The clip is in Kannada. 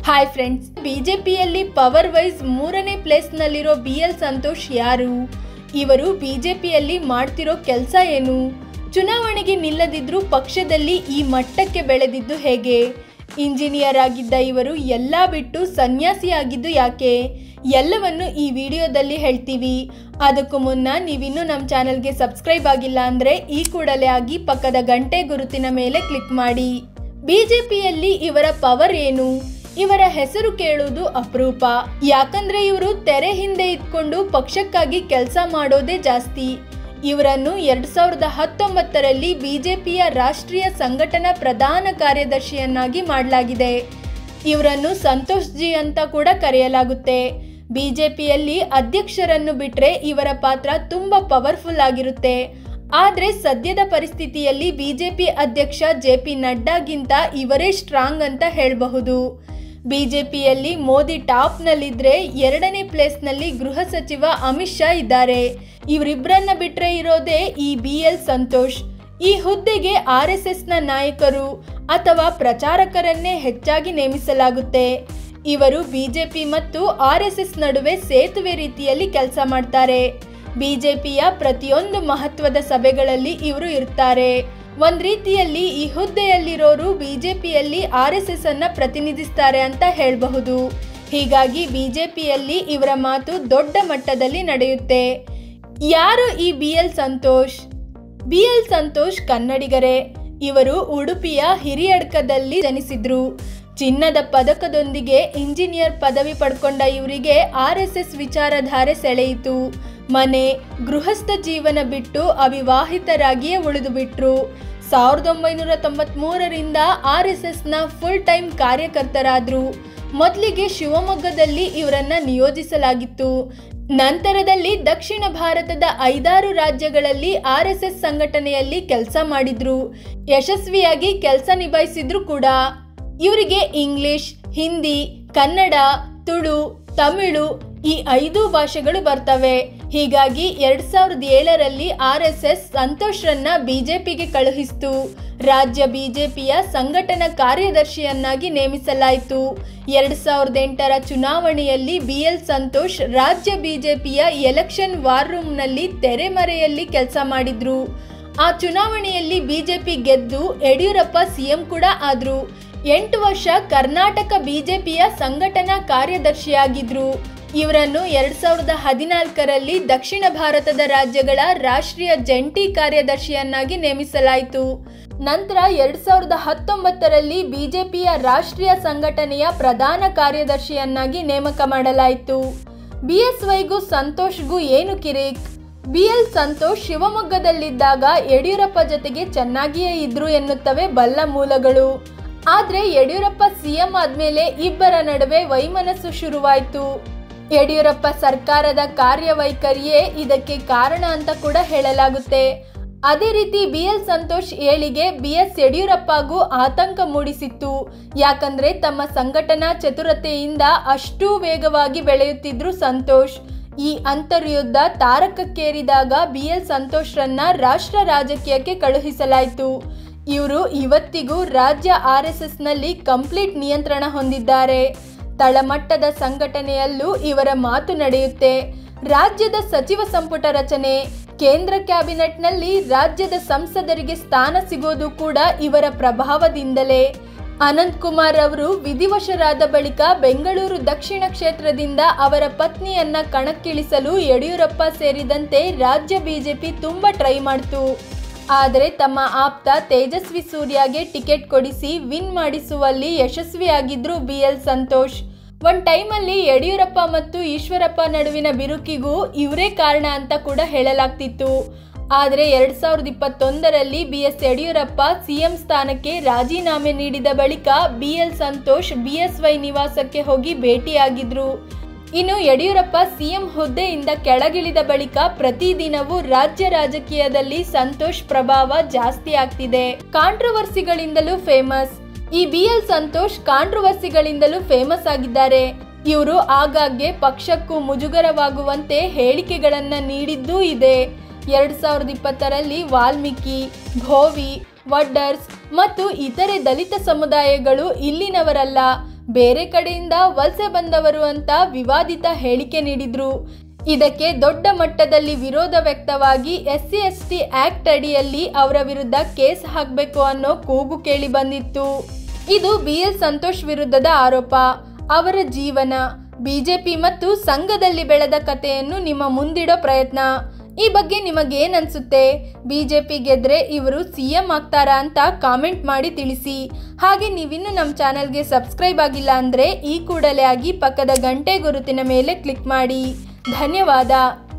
ಹಾಯ್ ಫ್ರೆಂಡ್ಸ್ ಬಿಜೆಪಿಯಲ್ಲಿ ಪವರ್ ವೈಸ್ ಮೂರನೇ ಪ್ಲೇಸ್ನಲ್ಲಿರೋ ಬಿ ಎಲ್ ಸಂತೋಷ್ ಯಾರು ಇವರು ಬಿಜೆಪಿಯಲ್ಲಿ ಮಾಡ್ತಿರೋ ಕೆಲಸ ಏನು ಚುನಾವಣೆಗೆ ನಿಲ್ಲದಿದ್ರೂ ಪಕ್ಷದಲ್ಲಿ ಈ ಮಟ್ಟಕ್ಕೆ ಬೆಳೆದಿದ್ದು ಹೇಗೆ ಇಂಜಿನಿಯರ್ ಆಗಿದ್ದ ಇವರು ಎಲ್ಲ ಬಿಟ್ಟು ಸನ್ಯಾಸಿಯಾಗಿದ್ದು ಯಾಕೆ ಎಲ್ಲವನ್ನು ಈ ವಿಡಿಯೋದಲ್ಲಿ ಹೇಳ್ತೀವಿ ಅದಕ್ಕೂ ಮುನ್ನ ನೀವಿನ್ನೂ ನಮ್ಮ ಚಾನಲ್ಗೆ ಸಬ್ಸ್ಕ್ರೈಬ್ ಆಗಿಲ್ಲ ಅಂದರೆ ಈ ಕೂಡಲೇ ಆಗಿ ಪಕ್ಕದ ಗಂಟೆ ಗುರುತಿನ ಮೇಲೆ ಕ್ಲಿಕ್ ಮಾಡಿ ಬಿಜೆಪಿಯಲ್ಲಿ ಇವರ ಪವರ್ ಏನು ಇವರ ಹೆಸರು ಕೇಳುವುದು ಅಪರೂಪ ಯಾಕಂದ್ರೆ ಇವರು ತೆರೆ ಹಿಂದೆ ಇದ್ಕೊಂಡು ಪಕ್ಷಕ್ಕಾಗಿ ಕೆಲಸ ಮಾಡೋದೇ ಜಾಸ್ತಿ ಇವರನ್ನು ಎರಡ್ ಸಾವಿರದ ಹತ್ತೊಂಬತ್ತರಲ್ಲಿ ಬಿಜೆಪಿಯ ರಾಷ್ಟ್ರೀಯ ಸಂಘಟನಾ ಪ್ರಧಾನ ಕಾರ್ಯದರ್ಶಿಯನ್ನಾಗಿ ಮಾಡಲಾಗಿದೆ ಇವರನ್ನು ಸಂತೋಷ್ ಜಿ ಅಂತ ಕೂಡ ಕರೆಯಲಾಗುತ್ತೆ ಬಿಜೆಪಿಯಲ್ಲಿ ಅಧ್ಯಕ್ಷರನ್ನು ಬಿಟ್ರೆ ಇವರ ಪಾತ್ರ ತುಂಬಾ ಪವರ್ಫುಲ್ ಆಗಿರುತ್ತೆ ಆದ್ರೆ ಸದ್ಯದ ಪರಿಸ್ಥಿತಿಯಲ್ಲಿ ಬಿಜೆಪಿ ಅಧ್ಯಕ್ಷ ಜೆ ಪಿ ನಡ್ಡಾಗಿಂತ ಇವರೇ ಸ್ಟ್ರಾಂಗ್ ಅಂತ ಹೇಳಬಹುದು ಬಿಜೆಪಿಯಲ್ಲಿ ಮೋದಿ ಟಾಪ್ನಲ್ಲಿದ್ರೆ ಎರಡನೇ ಪ್ಲೇಸ್ನಲ್ಲಿ ಗೃಹ ಸಚಿವ ಅಮಿತ್ ಶಾ ಇದ್ದಾರೆ ಇವರಿಬ್ಬರನ್ನ ಬಿಟ್ರೆ ಇರೋದೇ ಈ ಬಿ ಎಲ್ ಸಂತೋಷ್ ಈ ಹುದ್ದೆಗೆ ಆರ್ ಎಸ್ ಎಸ್ನ ನಾಯಕರು ಅಥವಾ ಪ್ರಚಾರಕರನ್ನೇ ಹೆಚ್ಚಾಗಿ ನೇಮಿಸಲಾಗುತ್ತೆ ಇವರು ಬಿಜೆಪಿ ಮತ್ತು ಆರ್ ಎಸ್ ಎಸ್ ನಡುವೆ ಸೇತುವೆ ರೀತಿಯಲ್ಲಿ ಕೆಲಸ ಮಾಡ್ತಾರೆ ಬಿಜೆಪಿಯ ಪ್ರತಿಯೊಂದು ಮಹತ್ವದ ಸಭೆಗಳಲ್ಲಿ ಇವರು ಇರ್ತಾರೆ ಒಂದ್ ರೀತಿಯಲ್ಲಿ ಈ ಹುದ್ದೆಯಲ್ಲಿರೋರು ಬಿಜೆಪಿಯಲ್ಲಿ ಆರ್ ಎಸ್ ಎಸ್ ಅನ್ನ ಪ್ರತಿನಿಧಿಸ್ತಾರೆ ಅಂತ ಹೇಳಬಹುದು ಹೀಗಾಗಿ ಬಿಜೆಪಿಯಲ್ಲಿ ಇವರ ಮಾತು ದೊಡ್ಡ ಮಟ್ಟದಲ್ಲಿ ನಡೆಯುತ್ತೆ ಯಾರು ಈ B L Santosh B L Santosh ಕನ್ನಡಿಗರೇ ಇವರು ಉಡುಪಿಯ ಹಿರಿಯಡ್ಕದಲ್ಲಿ ಜನಿಸಿದ್ರು ಚಿನ್ನದ ಪದಕದೊಂದಿಗೆ ಇಂಜಿನಿಯರ್ ಪದವಿ ಪಡ್ಕೊಂಡ ಇವರಿಗೆ ಆರ್ ಎಸ್ ಎಸ್ ವಿಚಾರಧಾರೆ ಸೆಳೆಯಿತು ಮನೆ ಗೃಹಸ್ಥ ಜೀವನ ಬಿಟ್ಟು ಅವಿವಾಹಿತರಾಗಿಯೇ ಉಳಿದು ಬಿಟ್ರು ಸಾವಿರದ ಒಂಬೈನೂರ ತೊಂಬತ್ಮೂರರಿಂದ ಆರ್ ಎಸ್ ಎಸ್ನ ಫುಲ್ ಟೈಮ್ ಕಾರ್ಯಕರ್ತರಾದ್ರು ಮೊದಲಿಗೆ ಶಿವಮೊಗ್ಗದಲ್ಲಿ ಇವರನ್ನ ನಿಯೋಜಿಸಲಾಗಿತ್ತು ನಂತರದಲ್ಲಿ ದಕ್ಷಿಣ ಭಾರತದ ಐದಾರು ರಾಜ್ಯಗಳಲ್ಲಿ ಆರ್ ಎಸ್ ಎಸ್ ಸಂಘಟನೆಯಲ್ಲಿ ಕೆಲಸ ಮಾಡಿದ್ರು ಯಶಸ್ವಿಯಾಗಿ ಕೆಲಸ ನಿಭಾಯಿಸಿದ್ರು ಕೂಡ ಇವರಿಗೆ ಇಂಗ್ಲಿಷ್ ಹಿಂದಿ ಕನ್ನಡ ತುಳು ತಮಿಳು ಈ ಐದು ಭಾಷೆಗಳು ಬರ್ತವೆ ಹೀಗಾಗಿ ಎರಡ್ ಸಾವಿರದ ಏಳರಲ್ಲಿ ಆರ್ ಎಸ್ ಎಸ್ ಸಂತೋಷ್ರನ್ನ ಬಿಜೆಪಿಗೆ ಕಳುಹಿಸಿತು ರಾಜ್ಯ ಬಿಜೆಪಿಯ ಸಂಘಟನಾ ಕಾರ್ಯದರ್ಶಿಯನ್ನಾಗಿ ನೇಮಿಸಲಾಯಿತು ಎರಡ್ ಸಾವಿರದ ಎಂಟರ ಚುನಾವಣೆಯಲ್ಲಿ ಬಿ ಎಲ್ ಸಂತೋಷ್ ರಾಜ್ಯ ಬಿಜೆಪಿಯ ಎಲೆಕ್ಷನ್ ವಾರ್ ರೂಮ್ನಲ್ಲಿ ತೆರೆಮರೆಯಲ್ಲಿ ಕೆಲಸ ಮಾಡಿದ್ರು ಆ ಚುನಾವಣೆಯಲ್ಲಿ ಬಿಜೆಪಿ ಗೆದ್ದು ಯಡಿಯೂರಪ್ಪ ಸಿಎಂ ಕೂಡ ಆದ್ರು ಎಂಟು ವರ್ಷ ಕರ್ನಾಟಕ ಬಿಜೆಪಿಯ ಸಂಘಟನಾ ಕಾರ್ಯದರ್ಶಿಯಾಗಿದ್ರು ಇವರನ್ನು ಎರಡ್ ಸಾವಿರದ ಹದಿನಾಲ್ಕರಲ್ಲಿ ದಕ್ಷಿಣ ಭಾರತದ ರಾಜ್ಯಗಳ ರಾಷ್ಟ್ರೀಯ ಜಂಟಿ ಕಾರ್ಯದರ್ಶಿಯನ್ನಾಗಿ ನೇಮಿಸಲಾಯಿತು ನಂತರ ಎರಡ್ ಸಾವಿರದ ಹತ್ತೊಂಬತ್ತರಲ್ಲಿ ಬಿಜೆಪಿಯ ರಾಷ್ಟ್ರೀಯ ಸಂಘಟನೆಯ ಪ್ರಧಾನ ಕಾರ್ಯದರ್ಶಿಯನ್ನಾಗಿ ನೇಮಕ ಮಾಡಲಾಯಿತು ಬಿಎಸ್ವೈಗೂ ಸಂತೋಷ್ಗೂ ಏನು ಕಿರಿಕ್ ಬಿಎಲ್ ಸಂತೋಷ್ ಶಿವಮೊಗ್ಗದಲ್ಲಿದ್ದಾಗ ಯಡಿಯೂರಪ್ಪ ಜೊತೆಗೆ ಚೆನ್ನಾಗಿಯೇ ಇದ್ರು ಎನ್ನುತ್ತವೆ ಬಲ್ಲ ಮೂಲಗಳು ಆದ್ರೆ ಯಡಿಯೂರಪ್ಪ ಸಿಎಂ ಆದ್ಮೇಲೆ ಇಬ್ಬರ ನಡುವೆ ವೈಮನಸ್ಸು ಶುರುವಾಯಿತು ಯಡಿಯೂರಪ್ಪ ಸರ್ಕಾರದ ಕಾರ್ಯವೈಖರಿಯೇ ಇದಕ್ಕೆ ಕಾರಣ ಅಂತ ಕೂಡ ಹೇಳಲಾಗುತ್ತೆ ಅದೇ ರೀತಿ ಬಿ ಎಲ್ ಸಂತೋಷ್ ಏಳಿಗೆ ಬಿ ಎಸ್ ಯಡಿಯೂರಪ್ಪಗೂ ಆತಂಕ ಮೂಡಿಸಿತ್ತು ಯಾಕಂದ್ರೆ ತಮ್ಮ ಸಂಘಟನಾ ಚತುರತೆಯಿಂದ ಅಷ್ಟೂ ವೇಗವಾಗಿ ಬೆಳೆಯುತ್ತಿದ್ರು ಸಂತೋಷ್ ಈ ಅಂತರ್ಯುದ್ಧ ತಾರಕಕ್ಕೇರಿದಾಗ ಬಿ ಎಲ್ ಸಂತೋಷ್ರನ್ನ ರಾಷ್ಟ್ರ ರಾಜಕೀಯಕ್ಕೆ ಕಳುಹಿಸಲಾಯಿತು ಇವರು ಇವತ್ತಿಗೂ ರಾಜ್ಯ ಆರ್ ಎಸ್ ಎಸ್ನಲ್ಲಿ ಕಂಪ್ಲೀಟ್ ನಿಯಂತ್ರಣ ಹೊಂದಿದ್ದಾರೆ ತಳಮಟ್ಟದ ಸಂಘಟನೆಯಲ್ಲೂ ಇವರ ಮಾತು ನಡೆಯುತ್ತೆ ರಾಜ್ಯದ ಸಚಿವ ಸಂಪುಟ ರಚನೆ ಕೇಂದ್ರ ಕ್ಯಾಬಿನೆಟ್ನಲ್ಲಿ ರಾಜ್ಯದ ಸಂಸದರಿಗೆ ಸ್ಥಾನ ಸಿಗೋದು ಕೂಡ ಇವರ ಪ್ರಭಾವದಿಂದಲೇ ಅನಂತ್ ಕುಮಾರ್ ಅವರು ವಿಧಿವಶರಾದ ಬಳಿಕ ಬೆಂಗಳೂರು ದಕ್ಷಿಣ ಕ್ಷೇತ್ರದಿಂದ ಅವರ ಪತ್ನಿಯನ್ನ ಕಣಕ್ಕಿಳಿಸಲು ಯಡಿಯೂರಪ್ಪ ಸೇರಿದಂತೆ ರಾಜ್ಯ ಬಿಜೆಪಿ ತುಂಬಾ ಟ್ರೈ ಮಾಡ್ತು ಆದರೆ ತಮ್ಮ ಆಪ್ತ ತೇಜಸ್ವಿ ಸೂರ್ಯಗೆ ಟಿಕೆಟ್ ಕೊಡಿಸಿ ವಿನ್ ಮಾಡಿಸುವಲ್ಲಿ ಯಶಸ್ವಿಯಾಗಿದ್ರು ಬಿ ಎಲ್ ಸಂತೋಷ್ ಒಂದ್ ಟೈಮಲ್ಲಿ ಯಡಿಯೂರಪ್ಪ ಮತ್ತು ಈಶ್ವರಪ್ಪ ನಡುವಿನ ಬಿರುಕಿಗೂ ಇವರೇ ಕಾರಣ ಅಂತ ಕೂಡ ಹೇಳಲಾಗ್ತಿತ್ತು ಆದರೆ ಎರಡ್ ಸಾವಿರದ ಇಪ್ಪತ್ತೊಂದರಲ್ಲಿ ಬಿ ಎಸ್ ಯಡಿಯೂರಪ್ಪ ಸಿಎಂ ಸ್ಥಾನಕ್ಕೆ ರಾಜೀನಾಮೆ ನೀಡಿದ ಬಳಿಕ B L Santosh B S Y ನಿವಾಸಕ್ಕೆ ಹೋಗಿ ಭೇಟಿಯಾಗಿದ್ರು ಇನ್ನು ಯಡಿಯೂರಪ್ಪ ಸಿಎಂ ಹುದ್ದೆಯಿಂದ ಕೆಳಗಿಳಿದ ಬಳಿಕ ಪ್ರತಿದಿನವೂ ರಾಜ್ಯ ರಾಜಕೀಯದಲ್ಲಿ ಸಂತೋಷ್ ಪ್ರಭಾವ ಜಾಸ್ತಿ ಆಗ್ತಿದೆ ಕಾಂಟ್ರವರ್ಸಿಗಳಿಂದಲೂ ಫೇಮಸ್ ಈ ಬಿ ಎಲ್ ಸಂತೋಷ್ ಕಾಂಟ್ರವರ್ಸಿಗಳಿಂದಲೂ ಫೇಮಸ್ ಆಗಿದ್ದಾರೆ ಇವರು ಆಗಾಗ್ಗೆ ಪಕ್ಷಕ್ಕೂ ಮುಜುಗರವಾಗುವಂತೆ ಹೇಳಿಕೆಗಳನ್ನ ನೀಡಿದ್ದೂ ಇದೆ ಎರಡ್ ಸಾವಿರದ ಇಪ್ಪತ್ತರಲ್ಲಿ ವಾಲ್ಮೀಕಿ ಭೋವಿ ವಡ್ಡರ್ಸ್ ಮತ್ತು ಇತರೆ ದಲಿತ ಸಮುದಾಯಗಳು ಇಲ್ಲಿನವರಲ್ಲ ಬೇರೆ ಕಡೆಯಿಂದ ವಲಸೆ ಬಂದವರು ಅಂತ ವಿವಾದಿತ ಹೇಳಿಕೆ ನೀಡಿದ್ರು ಇದಕ್ಕೆ ದೊಡ್ಡ ಮಟ್ಟದಲ್ಲಿ ವಿರೋಧ ವ್ಯಕ್ತವಾಗಿ S C S T act ಅಡಿಯಲ್ಲಿ ಅವರ ವಿರುದ್ಧ ಕೇಸ್ ಹಾಕಬೇಕು ಅನ್ನೋ ಕೂಗು ಕೇಳಿ ಬಂದಿತ್ತು ಇದು ಬಿ ಎಲ್ ಸಂತೋಷ್ ವಿರುದ್ಧದ ಆರೋಪ ಅವರ ಜೀವನ ಬಿಜೆಪಿ ಮತ್ತು ಸಂಘದಲ್ಲಿ ಬೆಳೆದ ಕಥೆಯನ್ನು ನಿಮ್ಮ ಮುಂದಿಡೋ ಪ್ರಯತ್ನ ಈ ಬಗ್ಗೆ ನಿಮಗೇನ್ ಅನ್ಸುತ್ತೆ ಬಿಜೆಪಿ ಗೆದ್ರೆ ಇವರು ಸಿ ಎಂ ಆಗ್ತಾರಾ ಅಂತ ಕಾಮೆಂಟ್ ಮಾಡಿ ತಿಳಿಸಿ ಹಾಗೆ ನೀವಿನ್ನು ನಮ್ಮ ಚಾನಲ್ಗೆ ಸಬ್ಸ್ಕ್ರೈಬ್ ಆಗಿಲ್ಲ ಅಂದರೆ ಈ ಕೂಡಲೇ ಆಗಿ ಪಕ್ಕದ ಗಂಟೆ ಗುರುತಿನ ಮೇಲೆ ಕ್ಲಿಕ್ ಮಾಡಿ ಧನ್ಯವಾದ